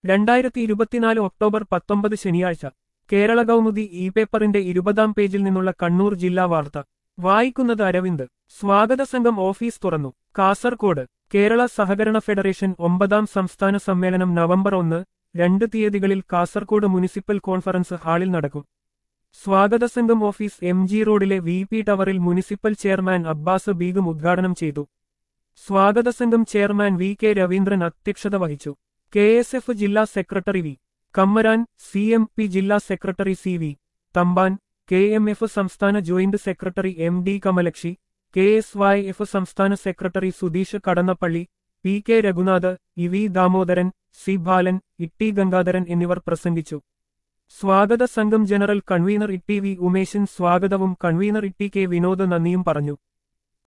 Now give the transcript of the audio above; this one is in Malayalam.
രണ്ടായിരത്തി ഇരുപത്തിനാല് ഒക്ടോബർ പത്തൊമ്പത് ശനിയാഴ്ച കേരള കൗമുദി ഇ പേപ്പറിന്റെ ഇരുപതാം പേജിൽ നിന്നുള്ള കണ്ണൂർ ജില്ലാ വാർത്ത വായിക്കുന്നത് അരവിന്ദ് സ്വാഗത സംഘം ഓഫീസ് തുറന്നു കാസർകോട് കേരള സഹകരണ ഫെഡറേഷൻ ഒമ്പതാം സംസ്ഥാന സമ്മേളനം നവംബർ ഒന്ന് രണ്ട് തീയതികളിൽ കാസർകോട് മുനിസിപ്പൽ കോൺഫറൻസ് ഹാളിൽ നടക്കും സ്വാഗത സംഘം ഓഫീസ് എം ജി റോഡിലെ വി പി ടവറിൽ മുനിസിപ്പൽ ചെയർമാൻ അബ്ബാസ് ബീഗും ഉദ്ഘാടനം ചെയ്തു സ്വാഗത സംഘം ചെയർമാൻ വി കെ രവീന്ദ്രൻ അധ്യക്ഷത വഹിച്ചു കെ എസ് എഫ് ജില്ലാ secretary V Kammaran C M P ജില്ലാ secretary C V Thampan K M F സംസ്ഥാന joint secretary M D Kamalakshi K S Y F സംസ്ഥാന secretary Sudheesh Kadannappalli P K Raghunath E V Damodaran C Balan T Gangadharan എന്നിവർ പ്രസംഗിച്ചു സ്വാഗത സംഘം general convener T V Umesan സ്വാഗതവും കൺവീനർ ഇട്ടി കെ വിനോദ് നന്ദിയും പറഞ്ഞു